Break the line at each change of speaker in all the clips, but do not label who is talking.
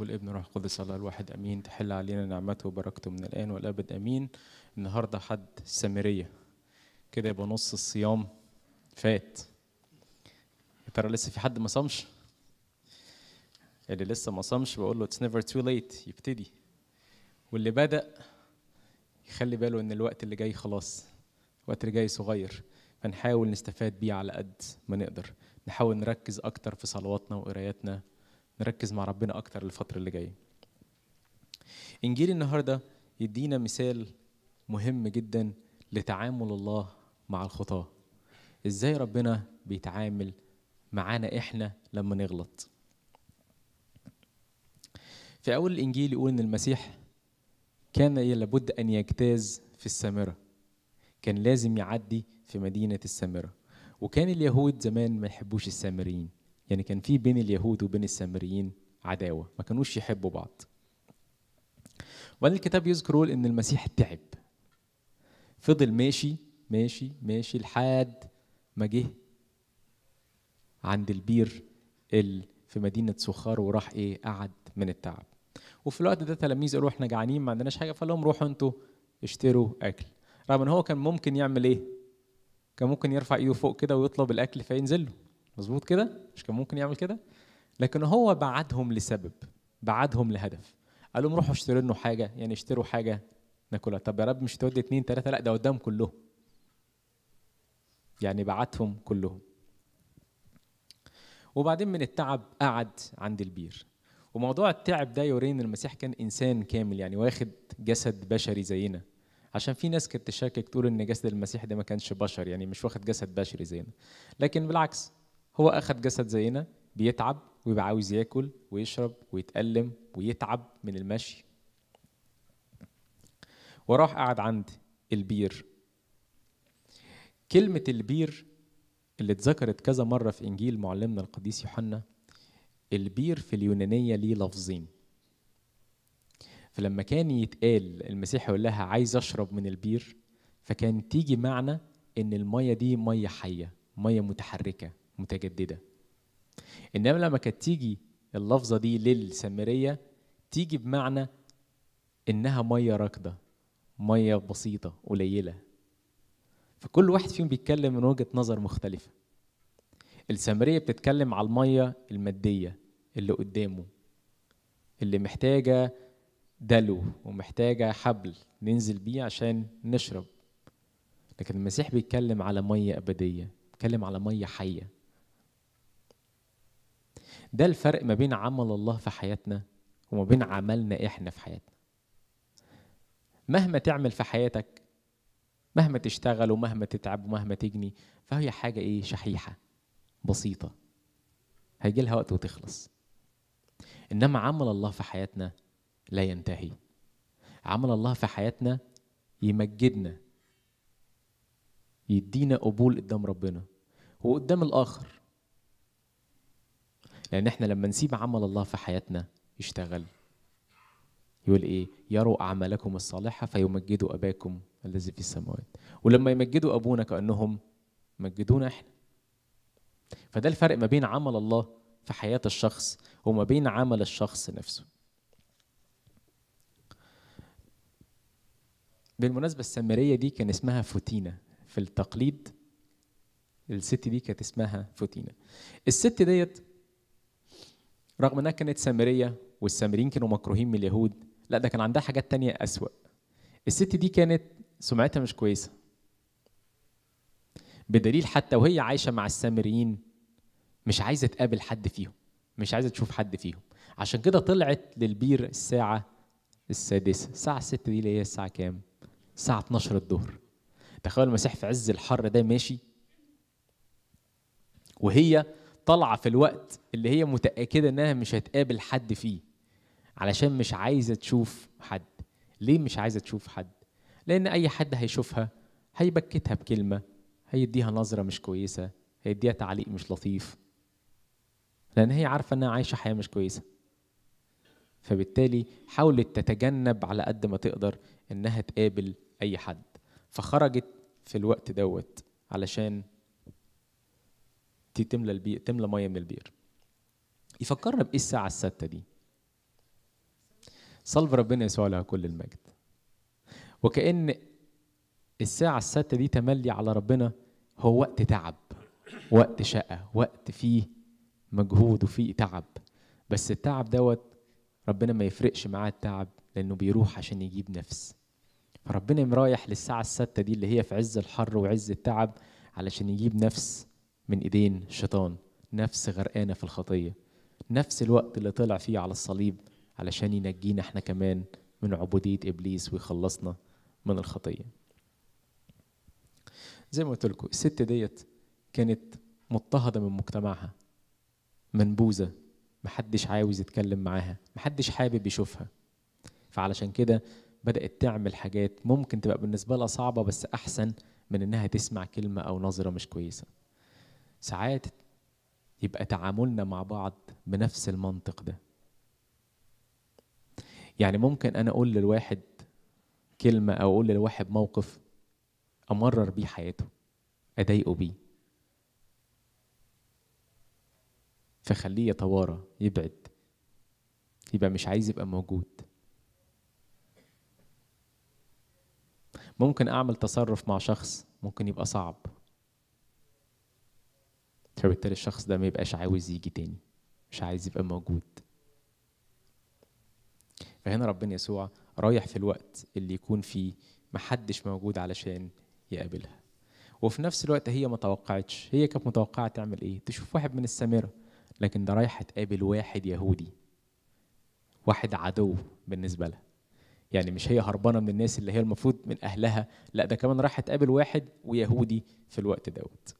والابن والروح القدس الله الواحد امين تحل علينا نعمته وبركته من الان والابد امين النهارده حد السامريه كده يبقى نص الصيام فات يا ترى لسه في حد ما صامش اللي لسه ما صامش بقول له اتس نيفر تو ليت يبتدي واللي بدا يخلي باله ان الوقت اللي جاي خلاص الوقت اللي جاي صغير فنحاول نستفاد بيه على قد ما نقدر نحاول نركز اكتر في صلواتنا وقراياتنا نركز مع ربنا اكتر الفتره اللي جايه انجيل النهارده يدينا مثال مهم جدا لتعامل الله مع الخطاه ازاي ربنا بيتعامل معانا احنا لما نغلط في اول الانجيل يقول ان المسيح كان لابد ان يجتاز في السامره كان لازم يعدي في مدينه السامره وكان اليهود زمان ما يحبوش السامريين يعني كان في بين اليهود وبين السامريين عداوه ما كانوش يحبوا بعض وبعدين الكتاب يذكر ان المسيح تعب فضل ماشي ماشي ماشي لحد ما جه عند البير ال في مدينه سخار وراح ايه قعد من التعب وفي الوقت ده تلاميذ قالوا احنا جعانين ما عندناش حاجه فقال لهم روحوا انتوا اشتروا اكل رغم ان هو كان ممكن يعمل ايه كان ممكن يرفع ايده فوق كده ويطلب الاكل فينزل له مظبوط كده مش كان ممكن يعمل كده لكن هو بعدهم لسبب بعدهم لهدف قال لهم روحوا اشتروا لنا حاجه يعني اشتروا حاجه ناكلها طب يا رب مش تودي اتنين تلاته لا ده قدام كلهم يعني بعتهم كلهم وبعدين من التعب قعد عند البير وموضوع التعب ده يورينا ان المسيح كان انسان كامل يعني واخد جسد بشري زينا عشان في ناس كانت تشكك تقول ان جسد المسيح ده ما كانش بشر يعني مش واخد جسد بشري زينا لكن بالعكس هو اخد جسد زينا بيتعب ويبقى عاوز ياكل ويشرب ويتألم ويتعب من المشي وراح قعد عند البير كلمة البير اللي اتذكرت كذا مرة في إنجيل معلمنا القديس يوحنا البير في اليونانية ليه لفظين فلما كان يتقال المسيح يقول لها عايز أشرب من البير فكان تيجي معنى إن المية دي مية حية مية متحركة متجددة إنما لما كانت تيجي اللفظة دي للسامرية تيجي بمعنى إنها مية راكدة مية بسيطة قليلة فكل واحد فيهم بيتكلم من وجهة نظر مختلفة السامرية بتتكلم على المية المادية اللي قدامه اللي محتاجة دلو ومحتاجة حبل ننزل بيه عشان نشرب لكن المسيح بيتكلم على مية أبدية بيتكلم على مية حية ده الفرق ما بين عمل الله في حياتنا وما بين عملنا احنا في حياتنا مهما تعمل في حياتك مهما تشتغل ومهما تتعب ومهما تجني فهي حاجة ايه شحيحة بسيطة هيجي لها وقت وتخلص إنما عمل الله في حياتنا لا ينتهي عمل الله في حياتنا يمجدنا يدينا قبول قدام ربنا وقدام الآخر لأن احنا لما نسيب عمل الله في حياتنا يشتغل يقول ايه يروا أعمالكم الصالحة فيمجدوا أباكم الذي في السماوات ولما يمجدوا أبونا كأنهم مجدونا احنا فده الفرق ما بين عمل الله في حياة الشخص وما بين عمل الشخص نفسه بالمناسبة السامرية دي كان اسمها فوتينا في التقليد الست دي كانت اسمها فوتينا الست ديت رغم انها كانت سامرية والسامريين كانوا مكروهين من اليهود لا ده كان عندها حاجات تانية أسوأ الست دي كانت سمعتها مش كويسة بدليل حتى وهي عايشة مع السامريين مش عايزة تقابل حد فيهم مش عايزة تشوف حد فيهم عشان كده طلعت للبير الساعة السادسة الساعة الستة دي اللي هي الساعة كام؟ الساعة 12 الظهر تخيل المسيح في عز الحر ده ماشي وهي طالعة في الوقت اللي هي متأكدة إنها مش هتقابل حد فيه علشان مش عايزة تشوف حد ليه مش عايزة تشوف حد؟ لأن أي حد هيشوفها هيبكتها بكلمة هيديها نظرة مش كويسة هيديها تعليق مش لطيف لأن هي عارفة إنها عايشة حياة مش كويسة فبالتالي حاولت تتجنب على قد ما تقدر إنها تقابل أي حد فخرجت في الوقت دوت علشان تملى البير تملى مية من البير يفكرنا بإيه الساعة الستة دي صلب ربنا يسوع له كل المجد وكأن الساعة الستة دي تملي على ربنا هو وقت تعب وقت شقة وقت فيه مجهود وفيه تعب بس التعب دوت ربنا ما يفرقش معاه التعب لأنه بيروح عشان يجيب نفس فربنا رايح للساعة الستة دي اللي هي في عز الحر وعز التعب علشان يجيب نفس من ايدين الشيطان نفس غرقانة في الخطية نفس الوقت اللي طلع فيه على الصليب علشان ينجينا احنا كمان من عبودية إبليس ويخلصنا من الخطية زي ما قلت لكم الست ديت كانت مضطهدة من مجتمعها منبوذة محدش عاوز يتكلم معاها محدش حابب يشوفها فعلشان كده بدأت تعمل حاجات ممكن تبقى بالنسبة لها صعبة بس أحسن من إنها تسمع كلمة أو نظرة مش كويسة ساعات يبقى تعاملنا مع بعض بنفس المنطق ده يعني ممكن أنا أقول للواحد كلمة أو أقول للواحد موقف أمرر بيه حياته أضايقه بيه فخليه يتوارى يبعد يبقى مش عايز يبقى موجود ممكن اعمل تصرف مع شخص ممكن يبقى صعب فبالتالي الشخص ده ما يبقاش عاوز يجي تاني مش عايز يبقى موجود فهنا ربنا يسوع رايح في الوقت اللي يكون فيه محدش موجود علشان يقابلها وفي نفس الوقت هي ما توقعتش هي كانت متوقعه تعمل ايه تشوف واحد من السامره لكن ده رايح تقابل واحد يهودي واحد عدو بالنسبه لها يعني مش هي هربانه من الناس اللي هي المفروض من اهلها لا ده كمان راح تقابل واحد ويهودي في الوقت دوت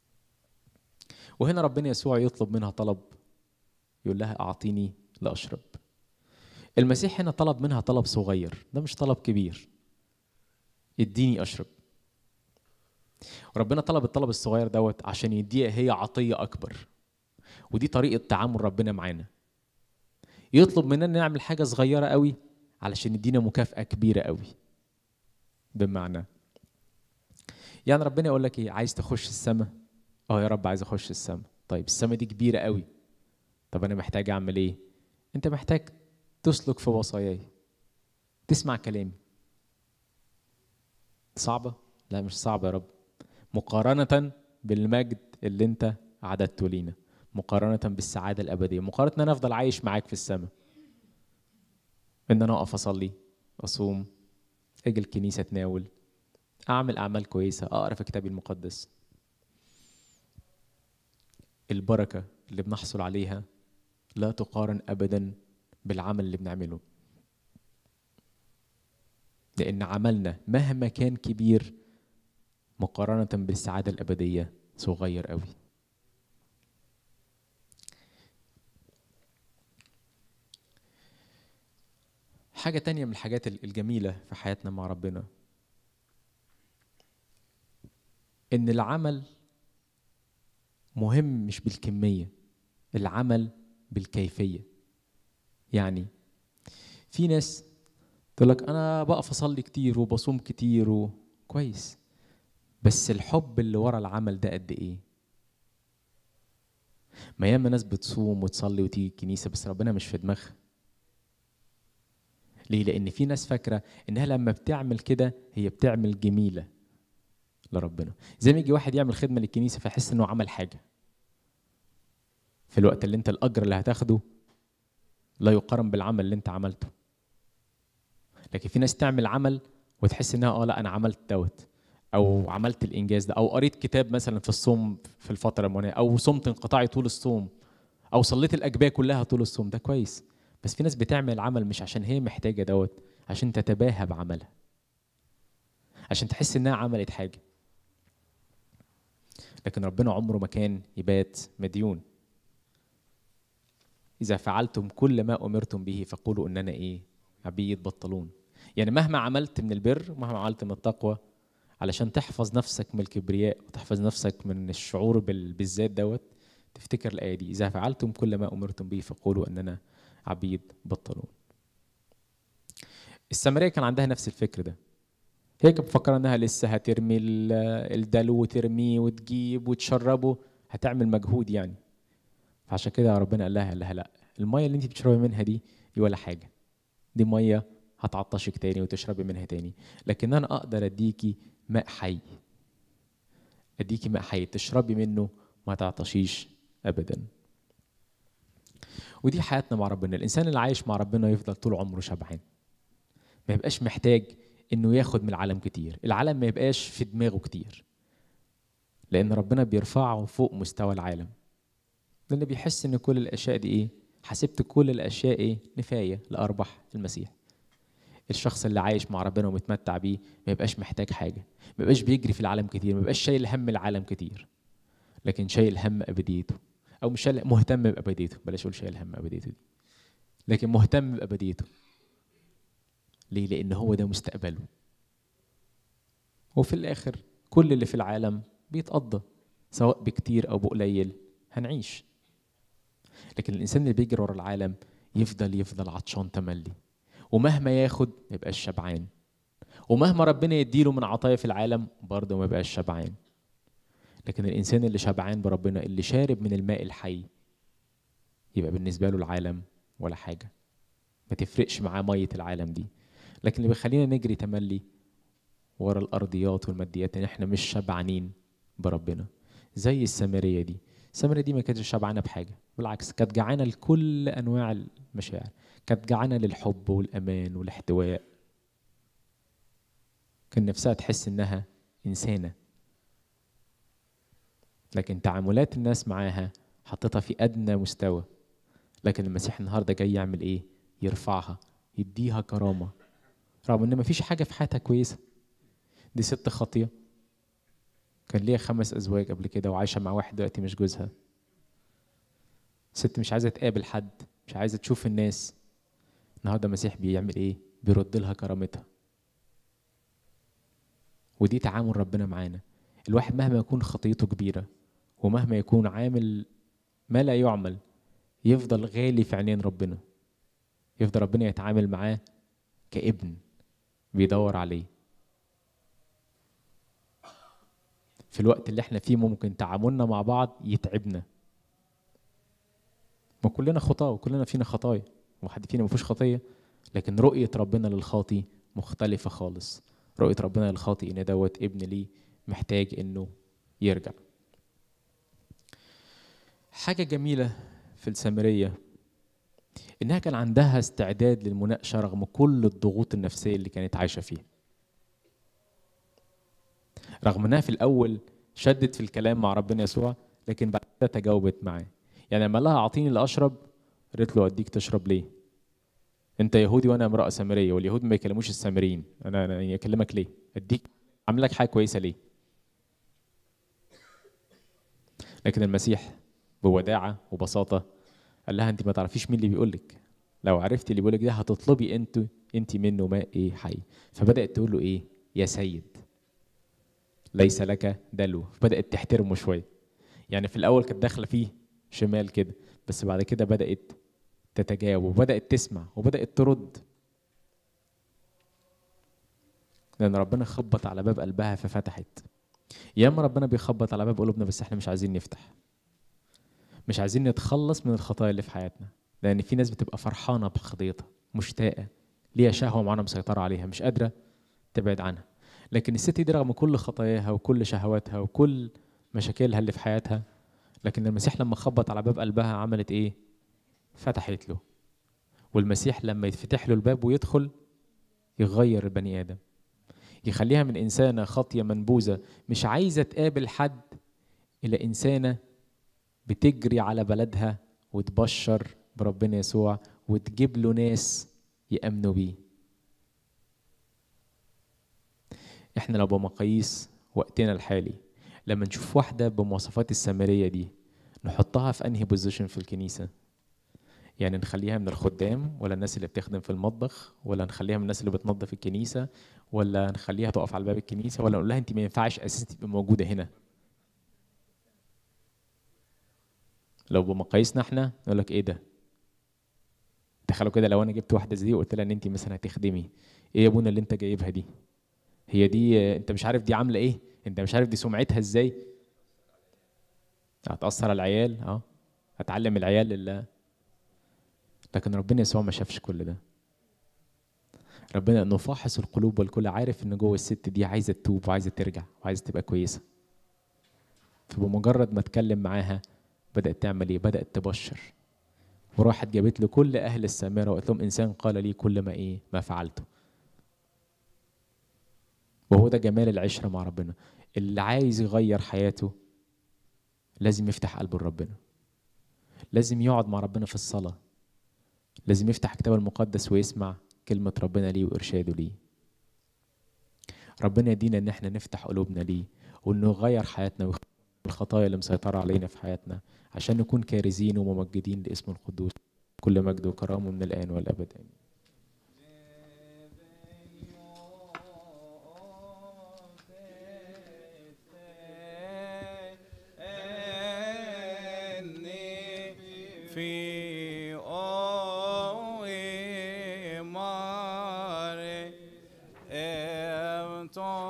وهنا ربنا يسوع يطلب منها طلب يقول لها اعطيني لاشرب المسيح هنا طلب منها طلب صغير ده مش طلب كبير اديني اشرب وربنا طلب الطلب الصغير دوت عشان يديها هي عطيه اكبر ودي طريقه تعامل ربنا معانا يطلب مننا نعمل حاجه صغيره قوي علشان يدينا مكافأة كبيرة قوي بمعنى يعني ربنا يقول لك ايه عايز تخش السماء اه يا رب عايز اخش السماء طيب السماء دي كبيرة قوي طب انا محتاج اعمل ايه انت محتاج تسلك في وصاياي تسمع كلامي صعبة لا مش صعبة يا رب مقارنة بالمجد اللي انت عددته لينا مقارنة بالسعادة الأبدية مقارنة ان انا افضل عايش معاك في السماء ان انا اقف اصلي اصوم اجي الكنيسه اتناول اعمل اعمال كويسه اقرا في كتابي المقدس البركه اللي بنحصل عليها لا تقارن ابدا بالعمل اللي بنعمله لان عملنا مهما كان كبير مقارنه بالسعاده الابديه صغير قوي حاجة تانية من الحاجات الجميلة في حياتنا مع ربنا إن العمل مهم مش بالكمية العمل بالكيفية يعني في ناس تقول لك أنا بقف أصلي كتير وبصوم كتير وكويس بس الحب اللي ورا العمل ده قد إيه؟ ما ياما ناس بتصوم وتصلي وتيجي الكنيسة بس ربنا مش في دماغها ليه؟ لأن في ناس فاكرة إنها لما بتعمل كده هي بتعمل جميلة لربنا زي ما يجي واحد يعمل خدمة للكنيسة فيحس إنه عمل حاجة في الوقت اللي أنت الأجر اللي هتاخده لا يقارن بالعمل اللي أنت عملته لكن في ناس تعمل عمل وتحس إنها آه لا أنا عملت دوت أو عملت الإنجاز ده أو قريت كتاب مثلا في الصوم في الفترة المعنية أو صمت انقطاعي طول الصوم أو صليت الأجبية كلها طول الصوم ده كويس بس في ناس بتعمل عمل مش عشان هي محتاجه دوت عشان تتباهى بعملها عشان تحس انها عملت حاجه لكن ربنا عمره ما كان يبات مديون اذا فعلتم كل ما امرتم به فقولوا اننا ايه عبيد بطلون يعني مهما عملت من البر مهما عملت من التقوى علشان تحفظ نفسك من الكبرياء وتحفظ نفسك من الشعور بالذات دوت تفتكر الايه دي اذا فعلتم كل ما امرتم به فقولوا اننا عبيد بطلون السامرية كان عندها نفس الفكر ده هي كانت مفكرة انها لسه هترمي الدلو وترميه وتجيب وتشربه هتعمل مجهود يعني فعشان كده ربنا قال لها قال لها لا المية اللي انت بتشربي منها دي دي ولا حاجة دي ميه هتعطشك تاني وتشربي منها تاني لكن انا اقدر اديكي ماء حي اديكي ماء حي تشربي منه ما تعطشيش ابدا ودي حياتنا مع ربنا الانسان اللي عايش مع ربنا يفضل طول عمره شبعان ما يبقاش محتاج انه ياخد من العالم كتير العالم ما يبقاش في دماغه كتير لان ربنا بيرفعه فوق مستوى العالم لان بيحس ان كل الاشياء دي ايه حسبت كل الاشياء ايه نفايه لاربح المسيح الشخص اللي عايش مع ربنا ومتمتع بيه ما يبقاش محتاج حاجه ما يبقاش بيجري في العالم كتير ما يبقاش شايل هم العالم كتير لكن شايل هم ابديته او مش شايل مهتم بابديته بلاش اقول شايل هم ابديته دي لكن مهتم بابديته ليه لان هو ده مستقبله وفي الاخر كل اللي في العالم بيتقضى سواء بكتير او بقليل هنعيش لكن الانسان اللي بيجري ورا العالم يفضل يفضل عطشان تملي ومهما ياخد ما يبقاش شبعان ومهما ربنا يديله من عطايا في العالم برضه ما يبقاش شبعان لكن الانسان اللي شبعان بربنا اللي شارب من الماء الحي يبقى بالنسبه له العالم ولا حاجه ما تفرقش معاه ميه العالم دي لكن اللي بيخلينا نجري تملي ورا الارضيات والماديات ان احنا مش شبعانين بربنا زي السامريه دي السامريه دي ما كانتش شبعانه بحاجه بالعكس كانت جعانه لكل انواع المشاعر كانت جعانه للحب والامان والاحتواء كان نفسها تحس انها انسانه لكن تعاملات الناس معاها حطتها في ادنى مستوى لكن المسيح النهارده جاي يعمل ايه يرفعها يديها كرامه رغم ان مفيش حاجه في حياتها كويسه دي ست خاطيه كان ليها خمس ازواج قبل كده وعايشه مع واحد دلوقتي مش جوزها ست مش عايزه تقابل حد مش عايزه تشوف الناس النهارده المسيح بيعمل ايه بيرد لها كرامتها ودي تعامل ربنا معانا الواحد مهما يكون خطيته كبيره ومهما يكون عامل ما لا يعمل يفضل غالي في عينين ربنا يفضل ربنا يتعامل معاه كابن بيدور عليه في الوقت اللي احنا فيه ممكن تعاملنا مع بعض يتعبنا ما كلنا خطاة وكلنا فينا خطايا وحد فينا ما فيهوش خطية لكن رؤية ربنا للخاطي مختلفة خالص رؤية ربنا للخاطي ان دوت ابن ليه محتاج انه يرجع حاجة جميلة في السامرية إنها كان عندها استعداد للمناقشة رغم كل الضغوط النفسية اللي كانت عايشة فيها رغم إنها في الأول شدت في الكلام مع ربنا يسوع لكن بعد كده تجاوبت معاه يعني لما لها أعطيني اللي أشرب قالت له أديك تشرب ليه؟ أنت يهودي وأنا امرأة سامرية واليهود ما يكلموش السامريين أنا أنا أكلمك ليه؟ أديك أعمل لك حاجة كويسة ليه؟ لكن المسيح بوداعة وبساطة قال لها انت ما تعرفيش مين اللي بيقول لك لو عرفتي اللي بيقول لك ده هتطلبي انت انت منه ماء ايه حي فبدات تقول له ايه يا سيد ليس لك دلو بدات تحترمه شويه يعني في الاول كانت داخله فيه شمال كده بس بعد كده بدات تتجاوب وبدات تسمع وبدات ترد لان ربنا خبط على باب قلبها ففتحت ياما ربنا بيخبط على باب قلوبنا بس احنا مش عايزين نفتح مش عايزين نتخلص من الخطايا اللي في حياتنا لان في ناس بتبقى فرحانه بخطيتها مشتاقه ليها شهوه معانا مسيطره عليها مش قادره تبعد عنها لكن الست دي رغم كل خطاياها وكل شهواتها وكل مشاكلها اللي في حياتها لكن المسيح لما خبط على باب قلبها عملت ايه فتحت له والمسيح لما يتفتح له الباب ويدخل يغير البني ادم يخليها من انسانه خاطيه منبوذه مش عايزه تقابل حد الى انسانه بتجري على بلدها وتبشر بربنا يسوع وتجيب له ناس يأمنوا بيه احنا لو بمقاييس وقتنا الحالي لما نشوف واحدة بمواصفات السامرية دي نحطها في انهي بوزيشن في الكنيسة يعني نخليها من الخدام ولا الناس اللي بتخدم في المطبخ ولا نخليها من الناس اللي بتنظف الكنيسة ولا نخليها تقف على باب الكنيسة ولا نقول لها انت ما ينفعش اساسا تبقى موجودة هنا لو بمقاييسنا احنا نقول لك ايه ده تخيلوا كده لو انا جبت واحده زي دي وقلت لها ان انت مثلا هتخدمي ايه يا ابونا اللي انت جايبها دي هي دي انت مش عارف دي عامله ايه انت مش عارف دي سمعتها ازاي هتاثر على العيال اه هتعلم العيال اللي لكن ربنا يسوع ما شافش كل ده ربنا انه فاحص القلوب والكل عارف ان جوه الست دي عايزه تتوب وعايزه ترجع وعايزه تبقى كويسه فبمجرد ما اتكلم معاها بدات تعمل ايه بدات تبشر وراحت جابت له كل اهل السامره وقالت لهم انسان قال لي كل ما ايه ما فعلته وهو ده جمال العشره مع ربنا اللي عايز يغير حياته لازم يفتح قلبه لربنا لازم يقعد مع ربنا في الصلاه لازم يفتح الكتاب المقدس ويسمع كلمة ربنا ليه وإرشاده ليه ربنا يدينا إن احنا نفتح قلوبنا ليه وإنه يغير حياتنا والخطايا اللي مسيطرة علينا في حياتنا عشان نكون كارزين وممجدين لاسمه القدوس كل مجد وكرامه من الآن والأبد آمين
في أوي ماري ابتون